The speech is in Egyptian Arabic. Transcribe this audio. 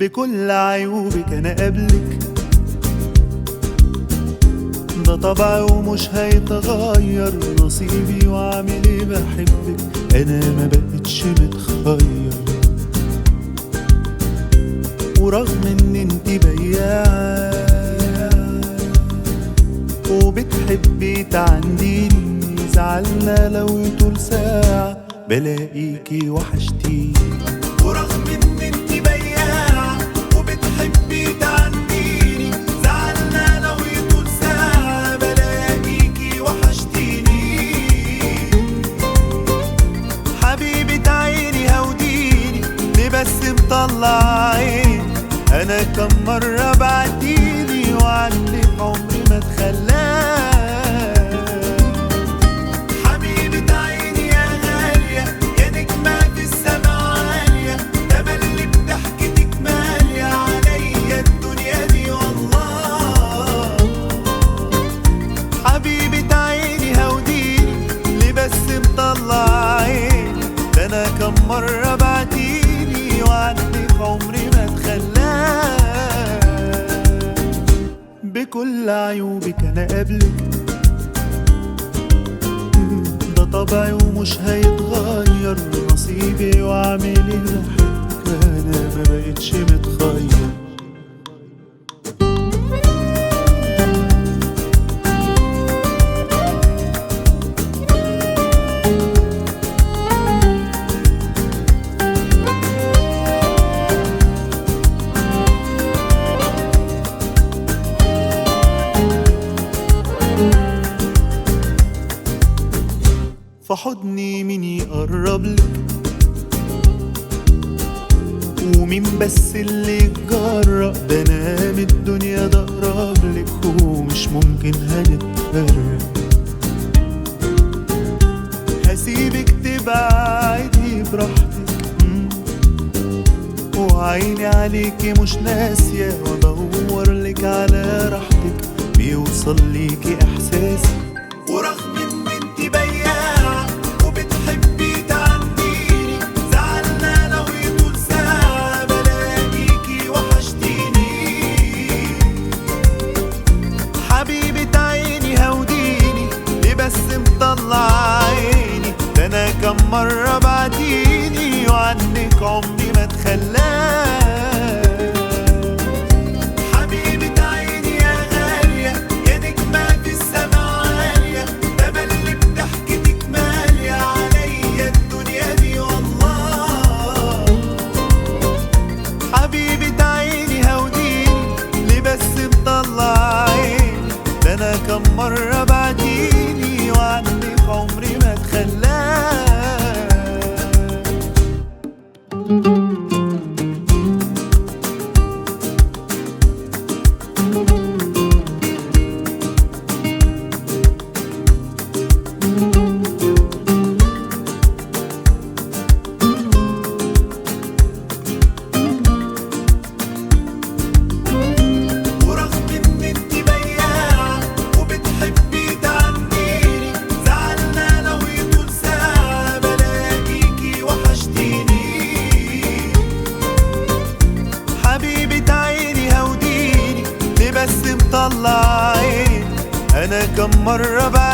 بكل عيوبك انا قبلك ده طبعي ومش هيتغير نصيبي وعامل ايه بحبك انا ما بقتش متخير ورغم ان انت بياعة وبتحبي تعنديني زعلنا لو يطول ساعة بلاقيكي وحشتيني ورغم ان انت بياعة وبتحبي تعنديني زعلنا لو يطول ساعة بلاقيكي وحشتيني حبيبة عيني هوديني ليه بس مطلع عيني انا كم مرة بعتيلي وعنك عمري ما اتخلاك حبيبة عيني يا غالية يا نجمة في السما عالية تملي بضحكتك مالية عليا الدنيا دي والله حبيبة عيني هوديني ليه بس مطلع عيني ده انا كم مرة بعتيلي وعنك عمري ما اتخلاك بكل عيوبك انا قبلك ده طبعي ومش هيتغير نصيبي وعامل ايه بحبك انا ما بقتش متخير في حضني مين يقرب لك ومين بس اللي يتجرأ ده انا من الدنيا ده اقرب لك ومش ممكن هنتفرق هسيبك تبعدي براحتك مم. وعيني عليكي مش ناسية وادور لك على راحتك بيوصل ليكي احساسي ورغم ان انت بياعة وبتحبي تعنديني زعلنا لو يطول ساعة بلاقيكي وحشتيني حبيبة عيني هوديني ليه بس مطلع عيني ده انا كم مرة بعديني وعنك عمري ما اتخلاك حبيبة عيني يا غالية يا نجمة في السما عالية تملي بضحكتك مالية عليا الدنيا دي والله حبيبة عيني هوديني ليه بس مطلع عيني ده انا كم مرة بعديني وعنك عمري ما اتخلاك ورغم ان انت بياعة وبتحبي تعنديني زعلنا لو يطول ساعة بلاقيكي وحشتيني حبيبة عيني هوديني ليه بس مطلع عيني انا كم مرة بعد